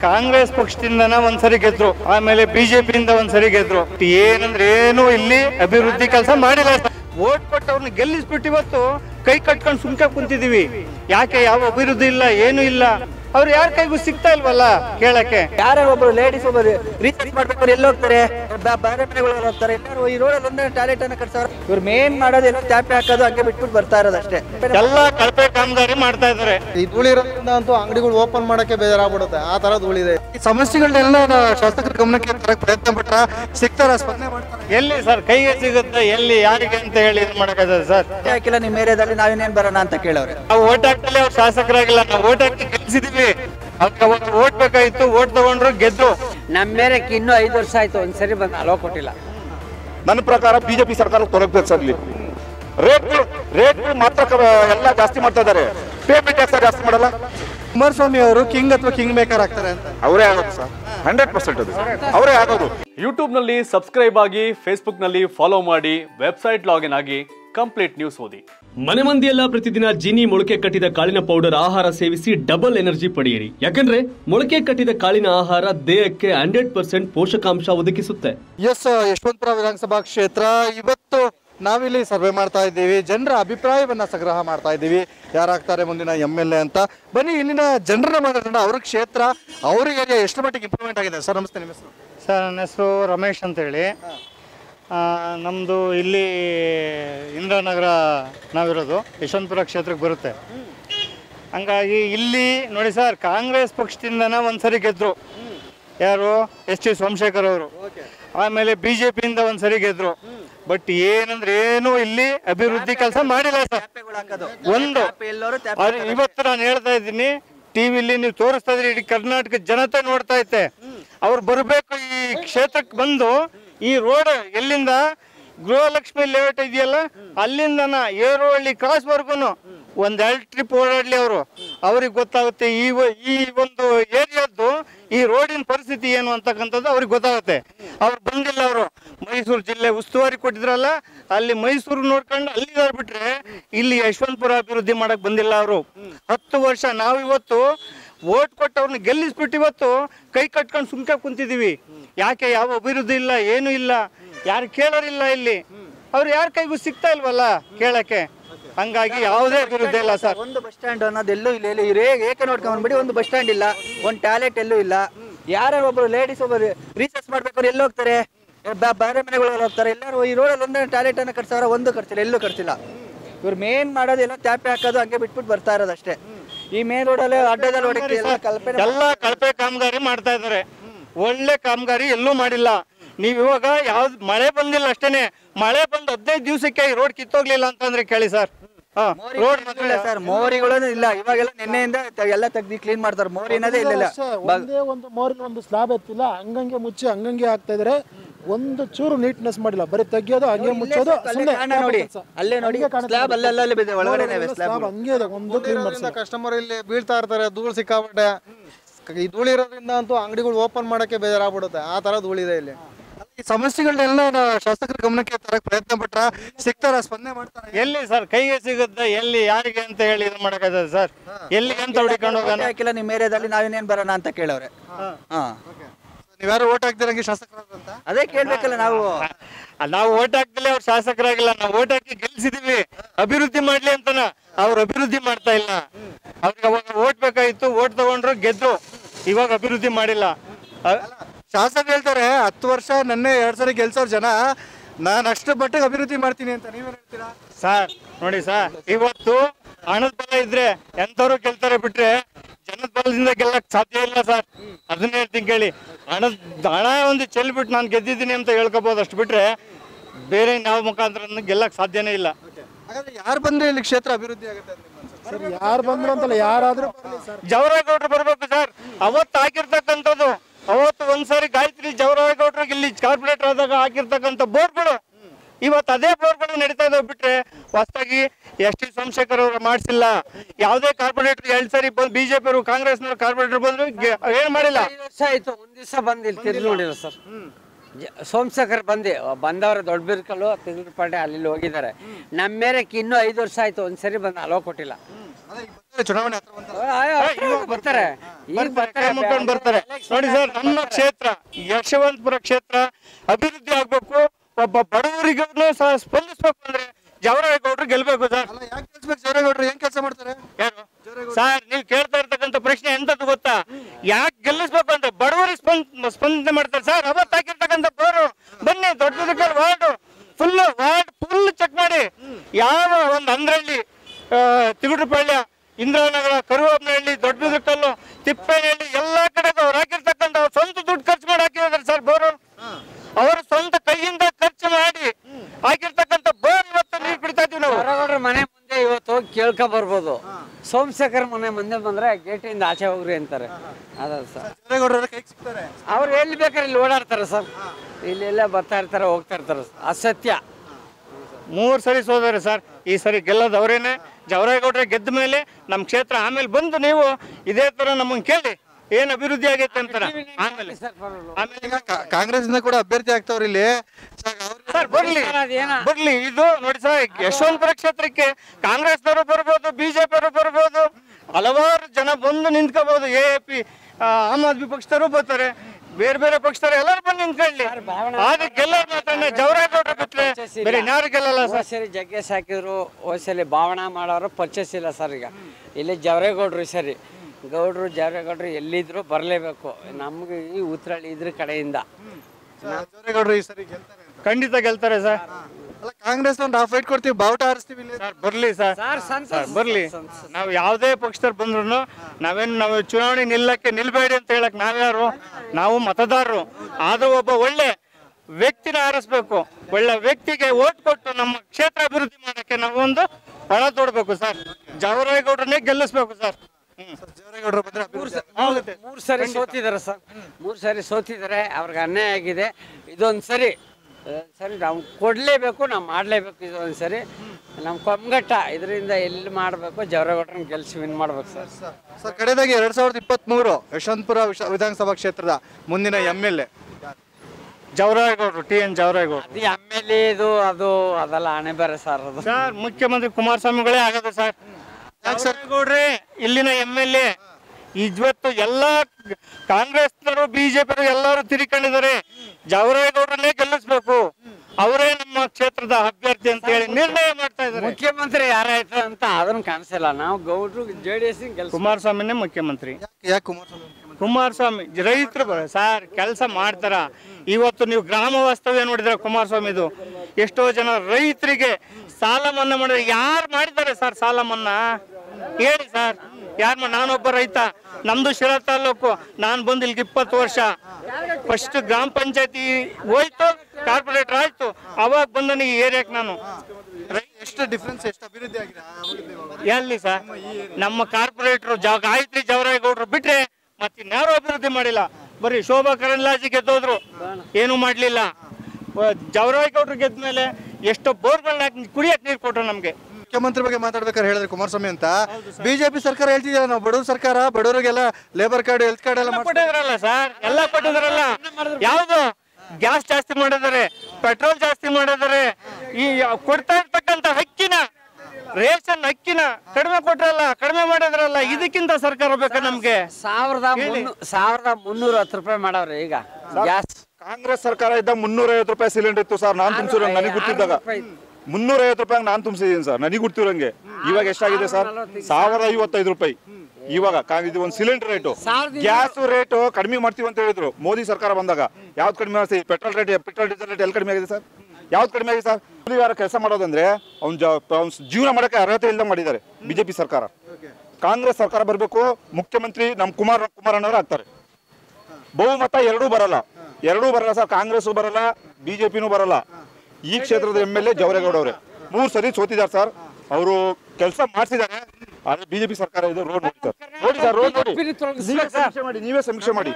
ಕಾಂಗ್ರೆಸ್ ಪಕ್ಷದಿಂದನ ಒಂದ್ಸರಿ ಗೆದ್ರು ಆಮೇಲೆ ಬಿಜೆಪಿಯಿಂದ ಒಂದ್ಸರಿ ಗೆದ್ರು ಏನಂದ್ರೆ ಏನು ಇಲ್ಲಿ ಅಭಿವೃದ್ಧಿ ಕೆಲಸ ಮಾಡಿಲ್ಲ ವೋಟ್ ಕೊಟ್ಟವ್ರನ್ನ ಗೆಲ್ಲಿಸ್ಬಿಟ್ಟು ಇವತ್ತು ಕೈ ಕಟ್ಕೊಂಡು ಸುಮ್ಕೆ ಕುಂತಿದೀವಿ ಯಾಕೆ ಯಾವ ಅಭಿವೃದ್ಧಿ ಇಲ್ಲ ಏನು ಇಲ್ಲ ಅವ್ರು ಯಾರ ಕೈಗೂ ಸಿಗ್ತಾ ಇಲ್ವಲ್ಲ ಕೇಳಕ್ಕೆ ಯಾರೇ ಒಬ್ರು ಲೇಡೀಸ್ ಒಬ್ಬರು ರೀಚಾರ್ಜ್ ಮಾಡ್ಬೇಕಾದ್ರೆ ಎಲ್ಲಿ ಹೋಗ್ತಾರೆ ಬ- ಬೇರೆ ಮನೆಗಳಲ್ಲಿ ಹೋಗ್ತಾರೆ ಎಲ್ಲರೂ ಈ ರೋಡಲ್ಲಿ ಒಂದೇ ಟಾಯ್ಲೆಟ್ ಅನ್ನ ಕಟ್ಸವ್ರೆ ಇವ್ರು ಮೇನ್ ಮಾಡೋದು ಎಲ್ಲ ಟ್ಯಾಪೆ ಹಾಕೋದು ಹಂಗೆ ಬಿಟ್ಬಿಟ್ಟು ಬರ್ತಾ ಇರೋದು ಅಷ್ಟೇ ಎಲ್ಲ ಕಳಪೆ ಕಾಮಗಾರಿ ಮಾಡ್ತಾ ಇದಾರೆ ಈ ಧೂಳಿರೋದ್ರಿಂದ ಅಂತೂ ಅಂಗಡಿಗಳು ಓಪನ್ ಮಾಡಕ್ಕೆ ಬೇಜಾರಾಗ್ಬಿಡುತ್ತೆ ಆ ತರ ಧೂಳಿದೆ ಈ ಸಮಸ್ಯೆಗಳನ್ನೆಲ್ಲ ಶಾಸಕರ ಗಮನಕ್ಕೆ ತರಕ್ ಪ್ರಯತ್ನ ಪಟ್ರ ಸಿಗ್ತಾರ ಸ್ಪಂದನೆ ಮಾಡ್ತಾರೆ ಎಲ್ಲಿ ಸರ್ ಕೈಗೆ ಸಿಗುತ್ತೆ ಎಲ್ಲಿ ಯಾರಿಗೆ ಅಂತ ಹೇಳಿ ಇದು ಮಾಡಕ್ಕಾಗದ ಸರ್ ಹಾಕಿಲ್ಲ ನಿಮ್ಮ ಏರಿಯಾದಲ್ಲಿ ನಾವೇನೇನ್ ಬರೋಣ ಅಂತ ಕೇಳವ್ರೆ ನಾವು ಓಟ್ ಹಾಕ್ತಲೇ ಅವ್ರು ಶಾಸಕರಾಗಿಲ್ಲ ನಾವು ಓಟ್ ಹಾಕಿ ಗೆಲ್ಸಿದೀವಿ ಅವ್ರಿಗೆ ಅವಾಗ ಓಟ್ ಬೇಕಾಗಿತ್ತು ಓಟ್ ತಗೊಂಡ್ರು ಗೆದ್ದು ನಮ್ಮ ಮೇರೆಕ್ಕೆ ಇನ್ನೂ ಐದು ವರ್ಷ ಆಯ್ತು ಒಂದ್ಸರಿ ಬಂದು ಅಲೋ ಕೊಟ್ಟಿಲ್ಲ ನನ್ನ ಪ್ರಕಾರ ಬಿಜೆಪಿ ಸರ್ಕಾರ ತೊಲಗಬೇಕು ಸರ್ ಇಲ್ಲಿ ರೇಟ್ಗಳು ರೇಟ್ಗಳು ಮಾತ್ರ ಕ- ಎಲ್ಲ ಜಾಸ್ತಿ ಮಾಡ್ತಾ ಇದ್ದಾರೆ ಪೇಮೆಂಟ್ ಯಾಕೆ ಸರ್ ಜಾಸ್ತಿ ಮಾಡಲ್ಲ ಕುಮಾರಸ್ವಾಮಿ ಅವರು ಕಿಂಗ್ ಅಥವಾ ಕಿಂಗ್ ಮೇಕರ್ ಆಗ್ತಾರೆ ಅಂತ ಅವರೇ ಆಗೋದು ಸರ್ ಹಂಡ್ರೆಡ್ ಪರ್ಸೆಂಟ್ ಅದು ಅವರೇ ಆಗೋದು ಯೂಟ್ಯೂಬ್ನಲ್ಲಿ ಸಬ್ಸ್ಕ್ರೈಬ್ ಆಗಿ ಫೇಸ್ಬುಕ್ನಲ್ಲಿ ಫಾಲೋ ಮಾಡಿ ವೆಬ್ಸೈಟ್ ಲಾಗಿನ್ ಆಗಿ ಕಂಪ್ಲೀಟ್ ನ್ಯೂಸ್ ಓದಿ ಮನೆ ಮಂದಿಯೆಲ್ಲ ಪ್ರತಿದಿನ ಜೀನಿ ಮೊಳಕೆ ಕಟ್ಟಿದ ಕಾಳಿನ ಪೌಡರ್ ಆಹಾರ ಸೇವಿಸಿ ಡಬಲ್ ಎನರ್ಜಿ ಪಡೆಯಿರಿ ಯಾಕಂದ್ರೆ ಮೊಳಕೆ ಕಟ್ಟಿದ ಕಾಳಿನ ಆಹಾರ ದೇಹಕ್ಕೆ ಹಂಡ್ರೆಡ್ ಪರ್ಸೆಂಟ್ ಪೋಷಕಾಂಶ ಒದಗಿಸುತ್ತೆ ಎಸ್ ಯಶವಂತಪುರ ವಿಧಾನಸಭಾ ಕ್ಷೇತ್ರ ಇವತ್ತು ನಾವಿಲ್ಲಿ ಸರ್ವೆ ಮಾಡ್ತಾ ಇದ್ದೀವಿ ಜನರ ಅಭಿಪ್ರಾಯವನ್ನ ಸಂಗ್ರಹ ಮಾಡ್ತಾ ಇದ್ದೀವಿ ಯಾರಾಗ್ತಾರೆ ಮುಂದಿನ ಎಮ್ ಎಲ್ ಎ ಅಂತ ಬನ್ನಿ ಇಲ್ಲಿನ ಜನರನ್ನ ಮಾತಾಡೋಣ ಅವ್ರ ಕ್ಷೇತ್ರ ಅವ್ರ ಏರಿಯಾ ಎಷ್ಟು ಮಟ್ಟಿಗೆ ಇಂಪ್ರೂವ್ಮೆಂಟ್ ಆಗಿದೆ ಸರ್ ನಮಸ್ತೆ ನಿಮ್ಮ ಹೆಸರು ಸರ್ ನನ್ನ ಹೆಸರು ರಮೇಶ್ ಅಂತೇಳಿ ನಮ್ಮದು ಇಲ್ಲಿ ಇಂದ್ರನಗರ ನಾವಿರೋದು ಯಶವಂತಪುರ ಕ್ಷೇತ್ರಕ್ಕೆ ಬರುತ್ತೆ ಹಂಗಾಗಿ ಇಲ್ಲಿ ನೋಡಿ ಸರ್ ಕಾಂಗ್ರೆಸ್ ಪಕ್ಷದಿಂದನ ಒಂದ್ಸರಿ ಗೆದ್ರು ಯಾರು ಎಸ್ ಟಿ ಸೋಮಶೇಖರ್ ಅವರು ಆಮೇಲೆ ಬಿಜೆಪಿಯಿಂದ ಒಂದ್ಸರಿ ಗೆದ್ರು ಬಟ್ ಏನಂದ್ರೆ ಏನು ಇಲ್ಲಿ ಅಭಿವೃದ್ಧಿ ಕೆಲಸ ಮಾಡಿಲ್ಲ ಸರ್ ಒಂದು ಎಲ್ಲರೂ ಅದು ಇವತ್ತು ನಾನು ಹೇಳ್ತಾ ಇದ್ದೀನಿ ಟಿವಿಲಿ ನೀವು ತೋರಿಸ್ತಾ ಇದ್ರಿ ಇಡೀ ಕರ್ನಾಟಕ ಜನತೆ ನೋಡ್ತಾ ಐತೆ ಅವ್ರು ಬರಬೇಕು ಈ ಕ್ಷೇತ್ರಕ್ಕೆ ಬಂದು ಈ ರೋಡ್ ಎಲ್ಲಿಂದ ಗೃಹಲಕ್ಷ್ಮಿ ಲೇಔಟ್ ಇದೆಯಲ್ಲ ಅಲ್ಲಿಂದನ ಏರೋಹಳ್ಳಿ ಕ್ರಾಸ್ ವರ್ಗುನು ಒಂದ್ ಎರಡು ಟ್ರಿಪ್ ಓಡಾಡ್ಲಿ ಅವರು ಅವ್ರಿಗೆ ಗೊತ್ತಾಗುತ್ತೆ ಈ ವ- ಈ ಒಂದು ಏರಿಯಾದ್ದು ಈ ರೋಡಿನ ಪರಿಸ್ಥಿತಿ ಏನು ಅಂತಕ್ಕಂಥದ್ದು ಅವ್ರಿಗೆ ಗೊತ್ತಾಗುತ್ತೆ ಅವ್ರು ಬಂದಿಲ್ಲ ಅವರು ಮೈಸೂರು ಜಿಲ್ಲೆ ಉಸ್ತುವಾರಿ ಕೊಟ್ಟಿದ್ರಲ್ಲ ಅಲ್ಲಿ ಮೈಸೂರು ನೋಡ್ಕೊಂಡು ಅಲ್ಲಿದ್ದಾರೆ ಬಿಟ್ರೆ ಇಲ್ಲಿ ಯಶವಂತಪುರ ಅಭಿವೃದ್ಧಿ ಮಾಡಕ್ ಬಂದಿಲ್ಲ ಅವರು ಹತ್ತು ವರ್ಷ ನಾವು ಇವತ್ತು ಓಟ್ ಕೊಟ್ಟವ್ರನ್ನ ಗೆಲ್ಲಿಸ್ಬಿಟ್ಟು ಇವತ್ತು ಕೈ ಕಟ್ಕೊಂಡು ಸುಮ್ಕೆ ಕುಂತಿದೀವಿ ಯಾಕೆ ಯಾವ ಅಭಿವೃದ್ಧಿ ಇಲ್ಲ ಏನು ಇಲ್ಲ ಯಾರು ಕೇಳೋರಿಲ್ಲ ಇಲ್ಲಿ ಅವ್ರು ಯಾರ ಕೈಗೂ ಸಿಗ್ತಾ ಇಲ್ವಲ್ಲ ಕೇಳಕ್ಕೆ ಹಂಗಾಗಿ ಯಾವುದೇ ಅಭಿವೃದ್ಧಿ ಇಲ್ಲ ಸರ್ ಒಂದು ಬಸ್ ಸ್ಟ್ಯಾಂಡ್ ಅನ್ನೋದು ಎಲ್ಲೂ ಇಲ್ಲ ಇಲ್ಲಿ ಇವ್ರು ಹೇಗೆ ಏಕೆ ನೋಡ್ಕೊಂಡ್ಬಿಡಿ ಒಂದು ಬಸ್ ಸ್ಟ್ಯಾಂಡ್ ಇಲ್ಲ ಒಂದು ಟಾಯ್ಲೆಟ್ ಎಲ್ಲೂ ಇಲ್ಲ ಯಾರೇ ಒಬ್ರು ಲೇಡೀಸ್ ಒಬ್ಬರು ರೀಚಾರ್ಜ್ ಮಾಡ್ಬೇಕಾದ್ರೆ ಎಲ್ಲಿ ಹೋಗ್ತಾರೆ ಬ- ಬೇರೆ ಮನೆಗಳಲ್ಲಿ ಹೋಗ್ತಾರೆ ಎಲ್ಲರೂ ಈ ರೋಡಲ್ಲಿ ಒಂದೇ ಟಾಯ್ಲೆಟ್ ಅನ್ನ ಕಟ್ಸವ್ರೆ ಒಂದು ಕಟ್ಸಿಲ್ಲ ಎಲ್ಲೂ ಕಟ್ಸಿಲ್ಲ ಇವ್ರು ಮೇನ್ ಮಾಡೋದು ಎಲ್ಲ ಟ್ಯಾಪೆ ಹಾಕೋದು ಹಂಗೆ ಬಿಟ್ಬಿಟ್ಟು ಬರ್ತಾ ಇರೋದು ಅಷ್ಟೇ ಈ ಮೇನ್ ರೋಡಲ್ಲಿ ಅಡ್ಡದಲ್ಲಿ ಹೊಡಕ್ಕೆ ಎಲ್ಲ ಕಲ್ಪನೆ ಎಲ್ಲ ಕಳಪೆ ಕಾಮಗಾರಿ ಮಾಡ್ತಾ ಇದಾರೆ ಒಳ್ಳೆ ಕಾಮಗಾರಿ ಎಲ್ಲೂ ಮಾಡಿಲ್ಲ ನೀವ್ ಇವಾಗ ಯಾವ್ದು ಮಳೆ ಬಂದಿಲ್ಲ ಅಷ್ಟೇನೆ ಮಳೆ ಬಂದ್ ಹದಿನೈದು ದಿವಸಕ್ಕೆ ಈ ರೋಡ್ ಕಿತ್ತೋಗ್ಲಿಲ್ಲ ಅಂತಂದ್ರೆ ಕೇಳಿ ಸರ್ ರೋಡ್ ಇಲ್ಲ ಸರ್ ಮೋರಿಗಳು ಇಲ್ಲ ಇವಾಗೆಲ್ಲ ನಿನ್ನೆಯಿಂದ ತ- ಎಲ್ಲ ತೆಗ್ದು ಕ್ಲೀನ್ ಮಾಡ್ತಾರೆ ಮೋರಿ ಅನ್ನೋದೇ ಇಲ್ಲ ಒಂದೇ ಒಂದು ಮೋರಿನ ಒಂದು ಸ್ಲಾಬ್ ಎತ್ತಿಲ್ಲ ಹಂಗಂಗೆ ಮುಚ್ಚಿ ಹಂಗಂಗೆ ಆಗ್ತಾ ಇದ್ರೆ ಒಂದು ಚೂರು ನೀಟ್ನೆಸ್ ಮಾಡಿಲ್ಲ ಬರೀ ತೆಗಿಯೋದು ಹಂಗೆ ಮುಚ್ಚೋದು ಅಲ್ಲೇ ಕಾರಣ ನೋಡಿ ಅಲ್ಲೇ ನೋಡಿ ಸ್ಲಾಬ್ ಅಲ್ಲಲ್ಲೇ ಬಿದ್ದೆ ಒಳಗಡೆ ಸ್ಲಾಬ್ ಹಂಗೆ ಇದೆ ಒಂದು ಕ್ಲೀನ್ ಕಸ್ಟಮರ್ ಇಲ್ಲಿ ಬೀಳ್ತಾ ಇರ್ತಾರೆ ಧೂಳು ಸಿಕ್ಕಾಬಿಟ್ಟೆ ಈ ಧೂಳು ಇರೋದ್ರಿಂದ ಅಂತೂ ಅಂಗಡಿಗಳು ಓಪನ್ ಮಾಡಕ್ಕೆ ಬೇಜಾರಾಗ್ಬಿಡುತ್ತೆ ಆ ತರ ಧೂಳಿದೆ ಇಲ್ಲಿ ಈ ಸಮಸ್ಯೆಗಳನ್ನೆಲ್ಲ ಶಾಸಕರ ಗಮನಕ್ಕೆ ತರಕ್ ಪ್ರಯತ್ನ ಪಟ್ರ ಸಿಗ್ತಾರ ಸ್ಪಂದನೆ ಮಾಡ್ತಾರೆ ಎಲ್ಲಿ ಸರ್ ಕೈಗೆ ಸಿಗುತ್ತೆ ಎಲ್ಲಿ ಯಾರಿಗೆ ಅಂತ ಹೇಳಿ ಇದು ಮಾಡಕ್ಕಾಗದ ಸರ್ ಎಲ್ಲಿಗೆ ಅಂತ ಹುಡುಕೊಂಡು ಹೋಗೋಣ ಹಾಕಿಲ್ಲ ನಿಮ್ಮ ಏರಿಯಾದಲ್ಲಿ ನಾವೇನೇನ್ ಬರೋಣ ಅಂತ ಕೇಳವ್ರೆ ಹಾ ನೀವ್ಯಾರು ಓಟ್ ಹಾಕ್ದಿರಂಗೆ ಶಾಸಕರಾದಂತ ಅದೇ ಕೇಳ್ಬೇಕಲ್ಲ ನಾವು ಆ, ನಾವು ಓಟ್ ಹಾಕ್ದಲೇ ಅವ್ರು ಶಾಸಕರಾಗಿಲ್ಲ ನಾವು ಓಟ್ ಹಾಕಿ ಗೆಲ್ಸಿದೀವಿ ಅಭಿವೃದ್ಧಿ ಮಾಡ್ಲಿ ಅಂತನ ಅವ್ರು ಅಭಿವೃದ್ಧಿ ಮಾಡ್ತಾ ಇಲ್ಲ ಅವ್ರಿಗೆ ಅವಾಗ ಓಟ್ ಬೇಕಾಗಿತ್ತು ಓಟ್ ತಗೊಂಡ್ರು ಗೆದ್ರು ಇವಾಗ ಅಭಿವೃದ್ಧಿ ಮಾಡಿಲ್ಲ ಅ- ಶಾಸಕರು ಹೇಳ್ತಾರೆ ಹತ್ತು ವರ್ಷ ನನ್ನೇ ಎರಡ್ ಸರಿ ಗೆಲ್ಸೋರ್ ಜನ ನಾನು ಅಷ್ಟು ಮಟ್ಟಿಗೆ ಅಭಿವೃದ್ಧಿ ಮಾಡ್ತೀನಿ ಅಂತ ನೀವೇನ್ ಹೇಳ್ತೀರಾ ಸರ್ ನೋಡಿ ಸರ್ ಇವತ್ತು ಹಣದ ಬಲ ಇದ್ರೆ ಎಂತವ್ರು ಗೆಲ್ತಾರೆ ಬಿಟ್ರೆ ಜನದ ಬಲದಿಂದ ಗೆಲ್ಲಕ್ ಸಾಧ್ಯ ಇಲ್ಲ ಸರ್ ಅದನ್ನ ಹೇಳ್ತೀನಿ ಕೇಳಿ ಹಣದ ಹಣ ಒಂದು ಚೆಲ್ಬಿಟ್ಟು ನಾನು ಗೆದ್ದಿದ್ದೀನಿ ಅಂತ ಹೇಳ್ಕೋಬಹುದು ಅಷ್ಟು ಬಿಟ್ರೆ ಬೇರೆ ಯಾವ ಮುಖಾಂತರ ಗೆಲ್ಲಕ್ ಸಾಧ್ಯನೇ ಇಲ್ಲ ಹಾಗಾದ್ರೆ ಯಾರು ಬಂದ್ರೆ ಇಲ್ಲಿ ಕ್ಷೇತ್ರ ಅಭಿವೃದ್ಧಿ ಆಗುತ್ತೆ ಅಂತ ನಿಮ್ಮ ಅನ್ಸುತ್ತೆ? ಸರ್ ಯಾರು ಬಂದ್ರು ಅಂತಲ್ಲ ಯಾರಾದ್ರೂ ಬರ್ಲಿ ಸರ್ ಜವರೇಗೌಡರು ಬರ್ಬೇಕು ಸರ್ ಅವತ್ತು ಹಾಕಿರ್ತಕ್ಕಂಥದ್ದು ಅವತ್ತು ಒಂದ್ಸಾರಿ ಗಾಯತ್ರಿ ಜವರೇಗೌಡರಿಗೆ ಇಲ್ಲಿ ಕಾರ್ಪೊರೇಟರ್ ಆದಾಗ ಹಾಕಿರ್ತಕ್ಕಂಥ ಬೋರ್ಡ್ಗಳು ಇವತ್ತು ಅದೇ ಬೋರ್ಡ್ಗಳು ನಡೀತಾ ಇದಾವೆ ಬಿಟ್ರೆ ಹೊಸದಾಗಿ ಎಸ್ ಟಿ ಸೋಮಶೇಖರ್ ಅವರು ಮಾಡಿಸಿಲ್ಲ ಯಾವುದೇ ಕಾರ್ಪೊರೇಟರ್ ಎರಡು ಸರಿ ಬಂದು ಬಿಜೆಪಿ ಅವರು ಕಾಂಗ್ರೆಸ್ನವರು ಕಾರ್ಪೊರೇಟರ್ ಬಂದ್ರು ಗೆ- ಏನ್ ಮಾಡಿಲ್ಲ ಐದು ವರ್ಷ ಆಯ್ತು ಒಂದ್ ದಿವಸ ಬಂದು ಇಲ್ಲಿ ತಿರ್ಗಿ ನೋಡಿಲ್ಲ ಸರ್ ಜ- ಸೋಮಶೇಖರ್ ಬಂದು ಬಂದವರು ದೊಡ್ಡ ಬಿರ್ಕಲ್ಲು ತಿರುಪಡೆ ಅಲ್ಲಿ ಹೋಗಿದ್ದಾರೆ ನಮ್ಮ ಮೇರೆಕ್ಕೆ ಇನ್ನೂ ಐದು ವರ್ಷ ಆಯ್ತು ಒಂದ್ಸರಿ ಬಂದು ಅಲೋ ಕೊಟ್ಟಿಲ್ಲ ಚುನಾವಣೆ ಹತ್ರ ಬಂತ ಅಯ್ಯೋ, ಹತ್ರ ಬರ್ತಾರೆ ಈಗ ಬರ್ತಾರೆ ಕೈ ಮುಗ್ಕೊಂಡು ಬರ್ತಾರೆ ನೋಡಿ ಸರ್ ನಮ್ಮ ಕ್ಷೇತ್ರ ಯಶವಂತಪುರ ಕ್ಷೇತ್ರ ಅಭಿವೃದ್ಧಿ ಆಗ್ಬೇಕು ಒಬ್ಬ ಬಡವರಿಗೂ ಸಹ ಸ್ಪಂದಿಸ್ಬೇಕು ಅಂದ್ರೆ ಜವರಾಯಗೌಡರು ಗೆಲ್ಬೇಕು ಸರ್ ಅಲ್ಲ ಯಾಕೆ ಕೆಲ್ಸಬೇಕು ಜವರೇಗೌಡರು ಏನ್ ಕೆಲಸ ಮಾಡ್ತಾರೆ ಯಾರು ಸರ್ ನೀವು ಕೇಳ್ತಾ ಇರ್ತಕ್ಕಂಥ ಪ್ರಶ್ನೆ ಎಂತದ್ದು ಗೊತ್ತಾ ಯಾಕೆ ಗೆಲ್ಲಿಸ್ಬೇಕು ಅಂತ ಬಡವರಿಗೆ ಸ್ಪಂದ ಸ್ಪಂದನೆ ಮಾಡ್ತಾರೆ ಸರ್ ಅವತ್ತು ಹಾಕಿರ್ತಕ್ಕಂಥ ಬೋರು ಬನ್ನಿ ದೊಡ್ಡ ward full ward full check ಮಾಡಿ ಯಾವ ಒಂದು ಅಂದ್ರಳ್ಳಿ ತಿಗುಟುಪಾಳ್ಯ ಇಂದ್ರಾನಗರ ಕರುವಪ್ಪನಹಳ್ಳಿ ದೊಡ್ಡಬಿದಕಲ್ಲು ತಿಪ್ಪೇನಹಳ್ಳಿ ಎಲ್ಲಾ ಕಡೆ ಅವ್ರು ಹಾಕಿರ್ತಕ್ಕಂಥ ಅವ್ರ ಸ್ವಂತ ದುಡ್ಡು ಖರ್ಚು ಮಾಡಿ ಹಾಕಿದ್ದಾರೆ ಸರ್ ಬೋರು ಅವರ ಸ್ವಂತ ಕೈಯಿಂದ ಖರ್ಚು ಮಾಡಿ ಹಾಕಿರ್ತಕ್ಕಂಥ ಬೋರ್ ಇವತ್ತು ನೀರು ಕುಡಿತಾ ಇದೀವಿ ನಾವು ಹೊರಗಡೆ ಮನೆ ಮುಂದೆ ಇವತ್ತು ಹೋಗಿ ಕೇಳ್ಕೊ ಬರ್ಬೋದು ಸೋಮಶೇಖರ್ ಮನೆ ಮುಂದೆ ಬಂದ್ರೆ ಗೇಟಿಂದ ಆಚೆ ಹೋಗ್ರಿ ಅಂತಾರೆ ಅದ ಸರ್ ಜವರೇಗೌಡರ ಕೈಗೆ ಸಿಗ್ತಾರೆ ಅವ್ರು ಎಲ್ಲಿ ಬೇಕಾದ್ರೆ ಇಲ್ಲಿ ಓಡಾಡ್ತಾರೆ ಸರ್ ಇಲ್ಲೆಲ್ಲ ಬರ್ತಾ ಇರ್ತಾರೆ ಹೋಗ್ತಾ ಇರ್ತಾರೆ ಅಸತ್ಯ ಮೂರು ಸರಿ ಸೋದರೆ ಸರ್ ಈ ಸರಿ ಗೆಲ್ಲೋದು ಅವರೇನೆ ಜವರಾಯಗೌಡ್ರೆ ಗೆದ್ದ ಮೇಲೆ ನಮ್ಮ ಕ್ಷೇತ್ರ ಆಮೇಲೆ ಬಂದು ನೀವು ಇದೇ ತರ ನಮ್ಮನ್ನ ಕೇಳಿ ಏನ್ ಅಭಿವೃದ್ಧಿ ಆಗೈತೆ ಅಂತಾರ ಆಮೇಲೆ ಆಮೇಲೆ ಈಗ ಕಾ- ಕಾಂಗ್ರೆಸ್ನಿಂದ ಕೂಡ ಅಭ್ಯರ್ಥಿ ಆಗ್ತಾವ್ರಿ ಇಲ್ಲಿ ಸರ್, ಅವ್ರು- ಸರ್ ಬರ್ಲಿ ಅದೇನ? ಬರ್ಲಿ ಇದು ನೋಡಿ ಸರ್ ಯಶವಂತಪುರ ಕ್ಷೇತ್ರಕ್ಕೆ ಕಾಂಗ್ರೆಸ್ನವರು ಬರ್ಬೋದು ಬಿಜೆಪಿ ಅವರು ಬರ್ಬೋದು ಹಲವಾರು ಜನ ಬಂದು ನಿಂತ್ಕೋಬಹುದು ಎ ಪಿ ಆಮ್ ಆದ್ಮಿ ಪಕ್ಷದವರು ಬರ್ತಾರೆ ಬೇರೆ ಬೇರೆ ಪಕ್ಷದವರು ಎಲ್ಲರೂ ಬಂದು ನಿಂತ್ಕೊಳ್ಳಿ ಆದ್ರೆ ಗೆಲ್ಲೋದು ಮಾತ್ರ ಜವರಾಯಗೌಡ್ರ ಬಿಟ್ರೆ ಬೇರೆ ಇನ್ಯಾರು ಗೆಲ್ಲಲ್ಲ ಸರ್ ಹೋದ್ ಸರಿ ಜಗ್ಗೇಶ್ ಹಾಕಿದ್ರು ಹೋದ್ ಸರಿ ಭಾವನಾ ಮಾಡೋರು ಪರ್ಚೇಸ್ ಇಲ್ಲ ಸರ್ ಈಗ ಇಲ್ಲಿ ಜವರೇಗೌಡ್ರು ಈ ಸರಿ ಗೌಡ್ರು ಜವರೇಗೌಡ್ರು ಎಲ್ಲಿದ್ರು ಬರಲೇಬೇಕು ನಮ್ಗೆ ಈ ಉತ್ತರಳ್ಳಿ ಇದ್ರ ಕಡೆಯಿಂದ ಜವರೇಗೌಡರು ಈ ಸರಿ ಗೆಲ್ತಾರೆ ಅಂತ. ಖಂಡಿತ ಗೆಲ್ತಾರೆ ಸರ್ ಅಲ್ಲ ಕಾಂಗ್ರೆಸ್ ಒಂದು ಹಾಫ್ ಫೈಟ್ ಕೊಡ್ತೀವಿ ಬಾವುಟ ಹಾರಿಸ್ತೀವಿ ಇಲ್ಲಿ ಸರ್ ಬರ್ಲಿ ಸರ್ ಸರ್ ಸಂತೋಷ ಸರ್ ಬರ್ಲಿ ನಾವು ಯಾವುದೇ ಪಕ್ಷದವ್ರು ಬಂದ್ರು ನಾವೇನು ನಾವು ಚುನಾವಣೆ ನಿಲ್ಲಕ್ಕೆ ನಿಲ್ಬೇಡಿ ಅಂತ ಹೇಳಕ್ ನಾವ್ಯಾರು ನಾವು ಮತದಾರರು ಆದ್ರೂ ಒಬ್ಬ ಒಳ್ಳೆ ವ್ಯಕ್ತಿನ ಆರಿಸ್ಬೇಕು ಒಳ್ಳೆ ವ್ಯಕ್ತಿಗೆ ಓಟ್ ಕೊಟ್ಟು ನಮ್ಮ ಕ್ಷೇತ್ರ ಅಭಿವೃದ್ಧಿ ಮಾಡಕ್ಕೆ ನಾವು ಒಂದು ಹಣ ತೊಡಬೇಕು ಸರ್ ಜವರಾಯಗೌಡ್ರನ್ನೇ ಗೆಲ್ಲಿಸ್ಬೇಕು ಸರ್ ಹ್ಮ್ ಜವರೇಗೌಡರು ಬಂದ್ರೆ ಅಭಿವೃದ್ಧಿ ಆಗುತ್ತೆ ಮೂರು ಸರಿ ಸೋತಿದ್ದಾರೆ ಸರ್ ಮೂರು ಸರಿ ಸೋತಿದ್ದಾರೆ ಅವ್ರಿಗೆ ಅನ್ಯಾಯ ಆಗಿದೆ ಇದೊಂದು ಸರಿ ಇದೊಂದ್ ಸರಿ ನಾವು ಕೊಡಲೇಬೇಕು ನಾವು ಮಾಡಲೇಬೇಕು ಇದೊಂದು ಸರಿ ನಮ್ಮ ಕೊಂಗಟ್ಟ ಇದರಿಂದ ಎಲ್ಲಿ ಮಾಡಬೇಕು ಜವರೇಗೌಡ್ರನ್ನ ಗೆಲ್ಸಿ ವಿನ್ ಮಾಡ್ಬೇಕು ಸರ್ ಸರ್ ಕಡೆದಾಗಿ ಎರಡ್ ಸಾವಿರದ ಇಪ್ಪತ್ತ್ ಮೂರು ಯಶವಂತಪುರ ವಿಶ- ವಿಧಾನಸಭಾ ಕ್ಷೇತ್ರದ ಮುಂದಿನ ಎಂ ಎಲ್ ಎ ಜವರಾಯಗೌಡ್ರು ಟಿ ಎನ್ ಜವರಾಯಗೌಡ್ರು ಅದು ಎಮ್ ಎಲ್ ಎ ಇದು ಅದು ಅದೆಲ್ಲ ಹಣೆ ಬೇರೆ ಸರ್ ಅದು ಸರ್ ಮುಖ್ಯಮಂತ್ರಿ ಕುಮಾರಸ್ವಾಮಿಗಳೇ ಆಗದು ಸರ್ ಗೌಡ್ರೆ ಇಲ್ಲಿನ ಎಮ್ ಎಲ್ ಎ ಇವತ್ತು ಎಲ್ಲ ಕಾಂಗ್ರೆಸ್ನವರು ಬಿಜೆಪಿ ಎಲ್ಲರೂ ತಿರ್ಕೊಂಡಿದ್ದಾರೆ ಜವರೇಗೌಡರನ್ನೇ ಗೆಲ್ಲಿಸ್ಬೇಕು ಅವರೇ ನಮ್ಮ ಕ್ಷೇತ್ರದ ಅಭ್ಯರ್ಥಿ ಅಂತ ಹೇಳಿ ನಿರ್ಣಯ ಮಾಡ್ತಾ ಇದ್ದಾರೆ ಮುಖ್ಯಮಂತ್ರಿ ಯಾರಾಯ್ತು ಅಂತ ಅದನ್ನ ಕಾಣಿಸಿಲ್ಲ ನಾವು ಗೌಡ್ರು ಜೆ ಡಿ ಎಸ್ ಗೆಲ್ಸ ಕುಮಾರಸ್ವಾಮಿನೇ ಮುಖ್ಯಮಂತ್ರಿ ಯಾಕೆ ಯಾಕೆ ಕುಮಾರಸ್ವಾಮಿ ಮುಖ್ಯಮಂತ್ರಿ? ಕುಮಾರಸ್ವಾಮಿ ರೈತರು ಬರ ಸರ್ ಕೆಲಸ ಮಾಡ್ತಾರ ಇವತ್ತು ನೀವು ಗ್ರಾಮ ವಾಸ್ತವ್ಯ ನೋಡಿದ್ರೆ ಕುಮಾರಸ್ವಾಮಿದು ಎಷ್ಟೋ ಜನ ರೈತರಿಗೆ ಸಾಲ ಮನ್ನಾ ಮಾಡಿದ್ರೆ ಯಾರು ಮಾಡಿದ್ದಾರೆ ಸರ್ ಸಾಲ ಮನ್ನಾ ಹೇಳಿ ಸರ್ ಯಾರು ನಾನೊಬ್ಬ ರೈತ ನಮ್ದು ಶಿರಾ ತಾಲೂಕು ನಾನು ಬಂದು ಇಲ್ಲಿಗೆ ಇಪ್ಪತ್ತು ವರ್ಷ ಫಸ್ಟ್ ಗ್ರಾಮ ಪಂಚಾಯತಿ ಹೋಯ್ತು ಕಾರ್ಪೊರೇಟರ್ ಆಯ್ತು ಅವಾಗ ಬಂದನು ಈ ಏರಿಯಾಕ್ಕೆ ನಾನು ರೈ- ಎಷ್ಟು ಡಿಫ್ರೆನ್ಸ್ ಎಷ್ಟು ಅಭಿವೃದ್ಧಿ ಆಗಿದೆ ಆ ಅಭಿವೃದ್ಧಿ ಒಳಗೆ? ಎಲ್ಲಿ ಸರ್ ನಮ್ಮ ಕಾರ್ಪೊರೇಟರ್ ಜ ಗಾಯತ್ರಿ ಜವರಾಯಗೌಡರು ಬಿಟ್ರೆ ಮತ್ತೆ ಇನ್ಯಾರು ಅಭಿವೃದ್ಧಿ ಮಾಡಿಲ್ಲ ಬರೀ ಶೋಭಾ ಕರಂದ್ಲಾಜಿ ಗೆದ್ದೋದ್ರು ಏನು ಮಾಡ್ಲಿಲ್ಲ ವ- ಜವರಾಯಗೌಡರು ಗೆದ್ದ ಮೇಲೆ ಎಷ್ಟೋ ಬೋರ್ಗಳನ್ನ ಹಾಕಿ ಕುಡಿಯಕ್ ನೀರು ಕೊಟ್ರು ನಮ್ಗೆ ಮುಖ್ಯಮಂತ್ರಿ ಬಗ್ಗೆ ಮಾತಾಡ್ಬೇಕಾದ್ರೆ ಹೇಳಿದ್ರೆ ಕುಮಾರಸ್ವಾಮಿ ಅಂತ ಬಿಜೆಪಿ ಸರ್ಕಾರ ಹೇಳ್ತಿದ್ದಾರೆ ನಾವು ಬಡವ್ರ ಸರ್ಕಾರ ಬಡವರಿಗೆಲ್ಲ ಲೇಬರ್ ಕಾರ್ಡ್ ಹೆಲ್ತ್ ಕಾರ್ಡ್ ಎಲ್ಲ ಎಲ್ಲ ಮಾಡ್ಸಿ- ಕೊಟ್ಟಿದ್ರಲ್ಲ ಸರ್ ಎಲ್ಲ ಕೊಟ್ಟಿದ್ರಲ್ಲ ಯಾವ್ದು ಗ್ಯಾಸ್ ಜಾಸ್ತಿ ಮಾಡಿದ್ದಾರೆ ಪೆಟ್ರೋಲ್ ಜಾಸ್ತಿ ಮಾಡಿದ್ದಾರೆ ಈ ಕೊಡ್ತಾ ಇರ್ತಕ್ಕಂಥ ಹಕ್ಕಿನ ರೇಷನ್ ಅಕ್ಕಿನ ಕಡಿಮೆ ಕೊಟ್ರಲ್ಲ ಕಡಿಮೆ ಮಾಡಿದ್ರಲ್ಲ ಇದಕ್ಕಿಂತ ಸರ್ಕಾರ ಬೇಕಾ ನಮ್ಗೆ ಸಾವಿರದ ಮುನ್ನೂ- ಸಾವಿರದ ಮುನ್ನೂರ ಹತ್ತು ರೂಪಾಯಿ ಮಾಡವ್ರೆ ಈಗ ಗ್ಯಾಸ್ ಕಾಂಗ್ರೆಸ್ ಸರ್ಕಾರ ಇದ್ದಾಗ ಮುನ್ನೂರ ಐವತ್ತು ರೂಪಾಯಿ ಸಿಲಿಂಡರ್ ಇತ್ತು ಸರ್ ನಾನು ತುಂಬಿಸಿರೋ ನನಗೆ ಗೊತ್ತಿದ್ದಾಗ ಮುನ್ನೂರ ಐವತ್ತು ರೂಪಾಯಿ ನಾನು ತುಂಬಿಸಿದ್ದೀನಿ ಸರ್ ನನಗೆ ಗೊತ್ತಿರೋಂಗೆ ಇವಾಗ ಎಷ್ಟಾಗಿದೆ ಸರ್ ಸಾವಿರದ ಐವತ್ತೈದು ರೂಪಾಯಿ ಇವಾಗ ಕಾ- ಇದು ಒಂದು ಸಿಲಿಂಡರ್ ರೇಟು ಗ್ಯಾಸ್ ರೇಟು ಕಡಿಮೆ ಮಾಡ್ತೀವಿ ಅಂತ ಹೇಳಿದ್ರು ಮೋದಿ ಸರ್ಕಾರ ಬಂದಾಗ ಯಾವ್ದು ಕಡಿಮೆ ಮಾಡ್ತೀವಿ petrol rate petrol diesel rate ಎಲ್ಲಿ ಕಡಿಮೆ ಆಗಿದೆ ಸರ್ ಯಾವ್ದು ಕಡಿಮೆ ಆಗಿದೆ ಸರ್ ಕೂಲಿಗಾರ ಕೆಲಸ ಮಾಡೋದಂದ್ರೆ ಅವ್ನ ಜ ಅವ್ನ್ ಜೀವನ ಮಾಡೋಕ್ಕೆ ಅರ್ಹತೆ ಇಲ್ಲದೆ ಮಾಡಿದ್ದಾರೆ ಬಿಜೆಪಿ ಸರ್ಕಾರ ಕಾಂಗ್ರೆಸ್ ಸರ್ಕಾರ ಬರಬೇಕು ಮುಖ್ಯಮಂತ್ರಿ ನಮ್ಮ ಕುಮಾರ್ ಕುಮಾರಣ್ಣವರು ಆಗ್ತಾರೆ ಬಹುಮತ ಎರಡೂ ಬರಲ್ಲ ಎರಡೂ ಬರಲ್ಲ ಸರ್ ಕಾಂಗ್ರೆಸ್ ಬರಲ್ಲ ಬಿಜೆಪಿನೂ ಬರಲ್ಲ ಈ ಕ್ಷೇತ್ರದ ಎಮ್ ಎಲ್ ಎ ಜವರೇಗೌಡ ಅವರೇ ಮೂರು ಸರಿ ಸೋತಿದ್ದಾರೆ ಸರ್ ಅವರು ಕೆಲಸ ಮಾಡಿಸಿದ್ದಾರೆ ಆದ್ರೆ ಬಿಜೆಪಿ ಸರ್ಕಾರ ಇದು ರೋಡ್ ನೋಡಿ ಸರ್ ನೋಡಿ ಸರ್ ರೋಡ್ ನೋಡಿ ನೀವೇ ಸಮೀಕ್ಷೆ ಮಾಡಿ ನೀವೇ ಸಮೀಕ್ಷೆ ಮಾಡಿ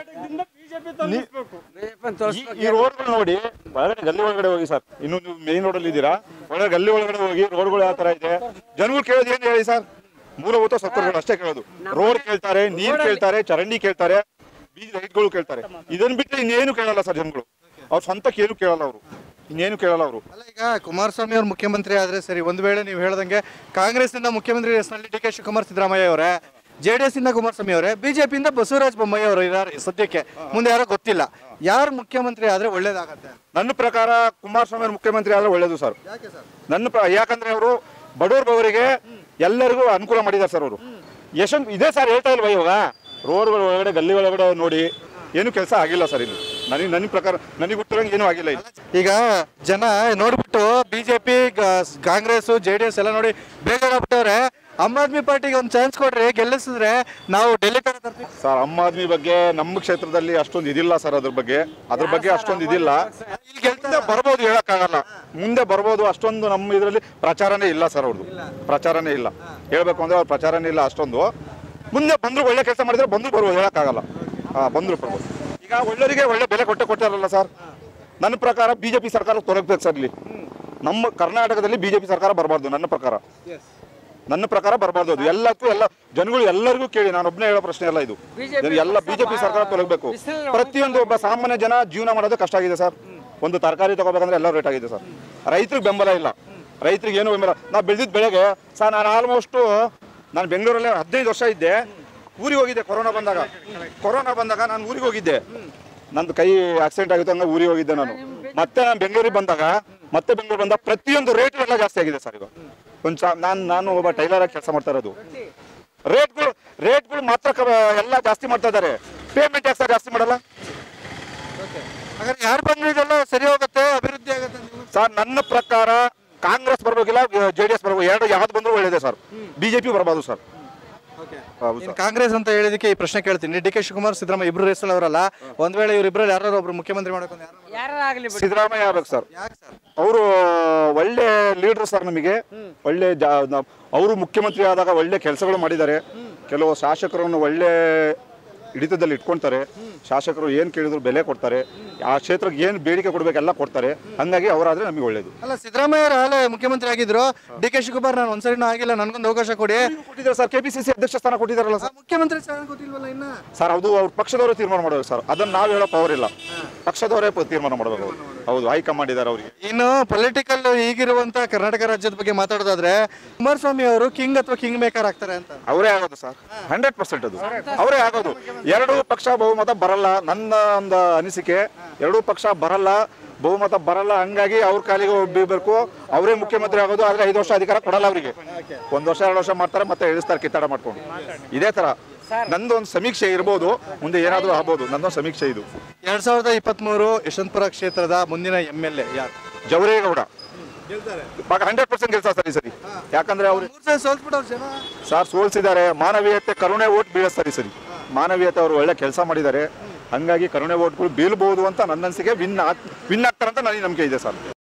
ಈ- ಈ ರೋಡ್ಗಳು ನೋಡಿ ಒಳಗಡೆ ಗಲ್ಲಿ ಒಳಗಡೆ ಹೋಗಿ ಸರ್ ಇನ್ನು ನೀವು ಮೇನ್ ರೋಡ್ ಅಲ್ಲಿ ಇದ್ದೀರಾ ಒಳಗಡೆ ಗಲ್ಲಿ ಒಳಗಡೆ ಹೋಗಿ ರೋಡ್ಗಳು ಯಾವ ತರ ಇದೆ ಜನಗಳು ಕೇಳೋದು ಏನು ಹೇಳಿ ಸರ್ ಮೂಲಭೂತ ಸೌಕರ್ಯಗಳು ಅಷ್ಟೇ ಕೇಳೋದು ರೋಡ್ ಕೇಳ್ತಾರೆ ನೀರ್ ಕೇಳ್ತಾರೆ ಚರಂಡಿ ಕೇಳ್ತಾರೆ ಬೀದಿ ಲೈಟ್ಗಳು ಕೇಳ್ತಾರೆ ಇದನ್ನ ಬಿಟ್ಟರೆ ಇನ್ನೇನು ಕೇಳಲ್ಲ ಸರ್ ಜನಗಳು ಅವ್ರ ಸ್ವಂತಕ್ಕೆ ಏನು ಕೇಳಲ್ಲ ಅವರು ಇನ್ನೇನು ಕೇಳಲ್ಲ ಅವರು ಅಲ್ಲ ಈಗ ಕುಮಾರಸ್ವಾಮಿ ಅವರು ಮುಖ್ಯಮಂತ್ರಿ ಆದ್ರೆ ಸರಿ ಒಂದು ವೇಳೆ ನೀವು ಹೇಳ್ದಂಗೆ ಕಾಂಗ್ರೆಸ್ನಿಂದ ಮುಖ್ಯಮಂತ್ರಿ ರೇಸ್ನಲ್ಲಿ ಡಿ ಕೆ ಶಿವಕುಮಾರ್ ಸಿದ್ದರಾಮಯ್ಯ ಅವರೇ ಜೆ ಡಿ ಎಸ್ ಇಂದ ಕುಮಾರಸ್ವಾಮಿ ಅವರೇ ಬಿಜೆಪಿಯಿಂದ ಬಸವರಾಜ ಬೊಮ್ಮಾಯಿ ಅವರು ಇದ್ದಾರೆ ಸದ್ಯಕ್ಕೆ ಮುಂದೆ ಯಾರೋ ಗೊತ್ತಿಲ್ಲ ಯಾರು ಮುಖ್ಯಮಂತ್ರಿ ಆದ್ರೆ ಒಳ್ಳೇದಾಗತ್ತೆ ನನ್ನ ಪ್ರಕಾರ ಕುಮಾರಸ್ವಾಮಿ ಅವರು ಮುಖ್ಯಮಂತ್ರಿ ಆದ್ರೆ ಒಳ್ಳೇದು ಸರ್ ನನ್ನ ಪ್ರ- ಯಾಕಂದ್ರೆ ಅವರು ಬಡವ್ರ ಬವರಿಗೆ ಎಲ್ಲರಿಗೂ ಅನುಕೂಲ ಮಾಡಿದ್ದಾರೆ ಸರ್ ಅವರು ಯಶವಂತ್ ಇದೇ ಸರ್ ಹೇಳ್ತಾ ಇಲ್ವಾ ಇವಾಗ ರೋಡ್ಗಳ ಒಳಗಡೆ ಗಲ್ಲಿ ಒಳಗಡೆ ನೋಡಿ ಏನು ಕೆಲಸ ಆಗಿಲ್ಲ ಸರ್ ಇಲ್ಲಿ ನನಗೆ ನನ್ನ ಪ್ರಕಾರ ನನಗೆ ಗೊತ್ತಿರೋಂಗೆ ಏನೂ ಆಗಿಲ್ಲ ಇಲ್ಲಿ ಈಗ ಜನ ನೋಡ್ಬಿಟ್ಟು BJP Congress J D S ಎಲ್ಲ ನೋಡಿ ಬೇಜಾರಾಗ್ಬಿಟ್ಟವ್ರೆ ಆಮ್ ಆದ್ಮಿ ಪಾರ್ಟಿಗೆ ಒಂದು ಚಾನ್ಸ್ ಕೊಡ್ರಿ ಗೆಲ್ಲಿಸಿದ್ರೆ ನಾವು ಡೆಲ್ಲಿ ತರ ತರ್ತೀವಿ ಸರ್ ಆಮ್ ಆದ್ಮಿ ಬಗ್ಗೆ ನಮ್ಮ ಕ್ಷೇತ್ರದಲ್ಲಿ ಅಷ್ಟೊಂದು ಇದಿಲ್ಲ ಸರ್ ಅದ್ರ ಬಗ್ಗೆ ಅದ್ರ ಬಗ್ಗೆ ಅಷ್ಟೊಂದು ಇದಿಲ್ಲ ಇಲ್ಲಿ ಗೆಲ್ತಾ ಮುಂದೆ ಬರ್ಬೋದು ಹೇಳಕ್ಕಾಗಲ್ಲ ಮುಂದೆ ಬರ್ಬೋದು ಅಷ್ಟೊಂದು ನಮ್ಮ ಇದರಲ್ಲಿ ಪ್ರಚಾರನೇ ಇಲ್ಲ ಸರ್ ಅವ್ರದ್ದು ಪ್ರಚಾರನೇ ಇಲ್ಲ ಹೇಳ್ಬೇಕು ಅಂದ್ರೆ ಅವ್ರ ಪ್ರಚಾರನೇ ಇಲ್ಲ ಅಷ್ಟೊಂದು ಮುಂದೆ ಬಂದ್ರು ಒಳ್ಳೆ ಕೆಲಸ ಮಾಡಿದ್ರೆ ಬಂದ್ರು ಬರ್ಬೋದು ಹೇಳಕ್ಕಾಗಲ್ಲ ಹಾ ಬಂದ್ರು ಬರ್ಬೋದು ಈಗ ಒಳ್ಳೆಯವರಿಗೆ ಒಳ್ಳೆ ಬೆಲೆ ಕೊಟ್ಟೆ ಕೊಟ್ಟಾರಲ್ಲ ಸರ್ ನನ್ನ ಪ್ರಕಾರ ಬಿಜೆಪಿ ಸರ್ಕಾರ ತೊಲಗ್ಬೇಕು ಸರ್ ಇಲ್ಲಿ ನಮ್ಮ ಕರ್ನಾಟಕದಲ್ಲಿ ಬಿಜೆಪಿ ಸರ್ಕಾರ ಬರಬಾರ್ದು ನನ್ನ ಪ್ರಕಾರ ನನ್ನ ಪ್ರಕಾರ ಬರಬಾರ್ದು ಅದು ಎಲ್ಲಕ್ಕೂ ಎಲ್ಲ ಜನಗಳು ಎಲ್ಲರಿಗೂ ಕೇಳಿ ನಾನು ಒಬ್ಬನೇ ಹೇಳೋ ಪ್ರಶ್ನೆ ಅಲ್ಲ ಇದು ಇದು ಎಲ್ಲ ಬಿಜೆಪಿ ಸರ್ಕಾರ ತೊಲಗಬೇಕು ಪ್ರತಿಯೊಂದು ಒಬ್ಬ ಸಾಮಾನ್ಯ ಜನ ಜೀವನ ಮಾಡೋದು ಕಷ್ಟ ಆಗಿದೆ ಸರ್ ಒಂದು ತರಕಾರಿ ತಗೋಬೇಕಂದ್ರೆ ಎಲ್ಲ ರೇಟ್ ಆಗಿದೆ ಸರ್ ರೈತರಿಗೆ ಬೆಂಬಲ ಇಲ್ಲ ರೈತರಿಗೆ ಏನು ಬೆಂಬಲ ನಾವು ಬೆಳೆದಿದ್ದ ಬೆಳೆಗೆ ಸರ್ ನಾನು ಆಲ್ಮೋಸ್ಟು ನಾನು ಬೆಂಗಳೂರಲ್ಲೇ ಹದಿನೈದು ವರ್ಷ ಇದ್ದೆ ಊರಿಗೆ ಹೋಗಿದ್ದೆ ಕೊರೋನಾ ಬಂದಾಗ ಕೊರೋನಾ ಬಂದಾಗ ನಾನು ಊರಿಗೆ ಹೋಗಿದ್ದೆ ನಂದು ಕೈ ಆಕ್ಸಿಡೆಂಟ್ ಆಗಿತ್ತು ಹಂಗ ಊರಿಗೆ ಹೋಗಿದ್ದೆ ನಾನು ಮತ್ತೆ ನಾನು ಬೆಂಗಳೂರಿಗೆ ಬಂದಾಗ ಮತ್ತೆ ಬೆಂಗಳೂರು ಬಂದಾಗ ಪ್ರತಿಯೊಂದು ರೇಟ್ ಎಲ್ಲ ಜಾಸ್ತಿ ಆಗಿದೆ ಸರ್ ಈಗ ಒಂದು ನಾನು ನಾನು ಒಬ್ಬ ಟೈಲರ್ ಆಗಿ ಕೆಲಸ ಮಾಡ್ತಾ ಇರೋದು ರೇಟ್ಗಳು ರೇಟ್ಗಳು ಮಾತ್ರ ಕ- ಎಲ್ಲ ಜಾಸ್ತಿ ಮಾಡ್ತಾ ಇದ್ದಾರೆ ಪೇಮೆಂಟ್ ಯಾಕೆ ಸರ್ ಜಾಸ್ತಿ ಮಾಡಲ್ಲ ಹಾಗಾದ್ರೆ ಯಾರು ಬಂದ್ರೆ ಇದೆಲ್ಲ ಸರಿ ಹೋಗುತ್ತೆ ಅಭಿವೃದ್ಧಿ ಆಗುತ್ತೆ ಅಂತ ನೀವು- ಸರ್ ನನ್ನ ಪ್ರಕಾರ ಕಾಂಗ್ರೆಸ್ ಬರ್ಬೇಕಿಲ್ಲ ಜೆ ಡಿ ಎಸ್ ಬರ್ಬೇಕು ಎರಡು ಯಾವ್ದು ಬಂದರೂ ಒಳ್ಳೇದೇ ಸರ್ ಬಿಜೆಪಿ ಬರ್ಬೋದು ಸರ್ ಹೌದು ಇನ್ನು ಸರ್ ಕಾಂಗ್ರೆಸ್ ಅಂತ ಹೇಳಿದಕ್ಕೆ ಈ ಪ್ರಶ್ನೆ ಕೇಳ್ತೀನಿ ಡಿ ಕೆ ಶಿವಕುಮಾರ್ ಸಿದ್ದರಾಮಯ್ಯ ಇಬ್ರು ರೇಸಲ್ ಅವರಲ್ಲ ಒಂದ್ ವೇಳೆ ಇವರಿಬ್ರಲ್ಲಿ ಯಾರು ಒಬ್ರು ಮುಖ್ಯಮಂತ್ರಿ ಮಾಡಬೇಕು ಅಂತ ಯಾರು ಯಾರಾಗ್ಲಿ ಬಿಡಿ ಸಿದ್ದರಾಮಯ್ಯ ಆಗ್ಬೇಕು ಸರ್ ಯಾಕೆ ಸರ್ ಅವರು ಒಳ್ಳೆ ಲೀಡರ್ ಸರ್ ನಮಗೆ ಒಳ್ಳೆ ಅವರು ಮುಖ್ಯಮಂತ್ರಿ ಆದಾಗ ಒಳ್ಳೆ ಕೆಲಸಗಳು ಮಾಡಿದ್ದಾರೆ ಕೆಲವು ಶಾಸಕರನ್ನು ಒಳ್ಳೆ ಹಿಡಿತದಲ್ಲಿ ಇಟ್ಕೊಂತಾರೆ ಶಾಸಕರು ಏನು ಕೇಳಿದ್ರು ಬೆಲೆ ಕೊಡ್ತಾರೆ ಆ ಕ್ಷೇತ್ರಕ್ಕೆ ಏನು ಬೇಡಿಕೆ ಕೊಡಬೇಕೆಲ್ಲ ಕೊಡ್ತಾರೆ ಹಂಗಾಗಿ ಅವರಾದ್ರೆ ನಮಗೆ ಒಳ್ಳೇದು ಅಲ್ಲ ಸಿದ್ದರಾಮಯ್ಯ ಅವರು ಹಾಲೆ ಮುಖ್ಯಮಂತ್ರಿ ಆಗಿದ್ರು ಡಿ ಕೆ ಶಿವಕುಮಾರ್ ನಾನು ಒಂದ್ಸರಿನೂ ಆಗಿಲ್ಲ ನನ್ಗೊಂದು ಅವಕಾಶ ಕೊಡಿ ಕೊಟ್ಟಿದ್ದಾರೆ ಸರ್ ಕೆಪಿಸಿಸಿ ಅಧ್ಯಕ್ಷ ಸ್ಥಾನ ಕೊಟ್ಟಿದ್ದಾರಲ್ಲ ಆ ಸರ್ ಮುಖ್ಯಮಂತ್ರಿ ಸ್ಥಾನ ಗೊತ್ತಿಲ್ವಲ್ಲ ಇನ್ನ ಸರ್ ಅದು ಅವ್ರ ಪಕ್ಷದವರು ತೀರ್ಮಾನ ಮಾಡಬೇಕು ಸರ್ ಅದನ್ನ ನಾವು ಹೇಳೋ ಪವರ್ ಇಲ್ಲ ಪಕ್ಷದವರೇ ಪ- ತೀರ್ಮಾನ ಮಾಡಬೇಕು ಅವ್ರು. ಹೌದು ಹೈಕಮಾಂಡ್ ಇದ್ದಾರೆ ಅವರಿಗೆ ಇನ್ನು ಪೊಲಿಟಿಕಲ್ ಈಗಿರುವಂತ ಕರ್ನಾಟಕ ರಾಜ್ಯದ ಬಗ್ಗೆ ಮಾತಾಡೋದಾದ್ರೆ ಕುಮಾರಸ್ವಾಮಿ ಅವರು ಕಿಂಗ್ ಅಥವಾ ಕಿಂಗ್ ಮೇಕರ್ ಆಗ್ತಾರೆ ಅಂತ ಅವರೇ ಆಗೋದು ಸರ್ ಹಂಡ್ರೆಡ್ ಪರ್ಸೆಂಟ್ ಅದು ಅವರೇ ಆಗೋದು ಎರಡೂ ಪಕ್ಷ ಬಹುಮತ ಬರಲ್ಲ ನನ್ನ ಒಂದು ಅನಿಸಿಕೆ ಎರಡೂ ಪಕ್ಷ ಬರಲ್ಲ ಬಹುಮತ ಬರಲ್ಲ ಹಂಗಾಗಿ ಅವ್ರ ಕಾಲಿಗೆ ಬೀಳ್ಬೇಕು ಅವರೇ ಮುಖ್ಯಮಂತ್ರಿ ಆಗೋದು ಆದ್ರೆ ಐದು ವರ್ಷ ಅಧಿಕಾರ ಕೊಡಲ್ಲ ಅವರಿಗೆ ಒಂದ್ ವರ್ಷ ಎರಡು ವರ್ಷ ಮಾಡ್ತಾರೆ ಮತ್ತೆ ಇಳಿಸ್ತಾರೆ ಕಿತ್ತಾಡ ಮಾಡ್ಕೊಂಡು ಇದೇ ತರ ನಂದು ಒಂದು ಸಮೀಕ್ಷೆ ಇರ್ಬೋದು ಮುಂದೆ ಏನಾದರೂ ಆಗ್ಬೋದು ನಂದೊಂದು ಸಮೀಕ್ಷೆ ಇದು ಎರಡ್ ಸಾವಿರದ ಇಪ್ಪತ್ಮೂರು ಯಶವಂತಪುರ ಕ್ಷೇತ್ರದ ಮುಂದಿನ ಎಂ ಎಲ್ ಎ ಯಾರು ಜವರೇಗೌಡ ಹಂಡ್ರೆಡ್ ಪರ್ಸೆಂಟ್ ಕೆಲಸ ಸರಿ ಸರಿ ಯಾಕಂದ್ರೆ ಅವ್ರು ಮೂರ್ ಸಲ ಸೋಲ್ಸ್ಬಿಟ್ಟವ್ರು ಜನ ಸಾರ್ ಸೋಲ್ಸಿದ್ದಾರೆ ಮಾನವೀಯತೆ ಕರುಣೆ ಓಟ್ ಬೀಳಿಸ್ತಾರೆ ಈ ಸರಿ ಮಾನವೀಯತೆ ಅವರು ಒಳ್ಳೆ ಕೆಲಸ ಮಾಡಿದ್ದಾರೆ ಹಂಗಾಗಿ ಕರುಣೆ ಓಟ್ಗಳು ಬೀಳ್ಬೋದು ಅಂತ ನನ್ನ ಅನಿಸಿಕೆ ವಿನ್ ವಿನ್ ಆಗ್ತಾರಂತ ನನಗೆ ನಂಬಿಕೆ ಇದೆ ಸರ್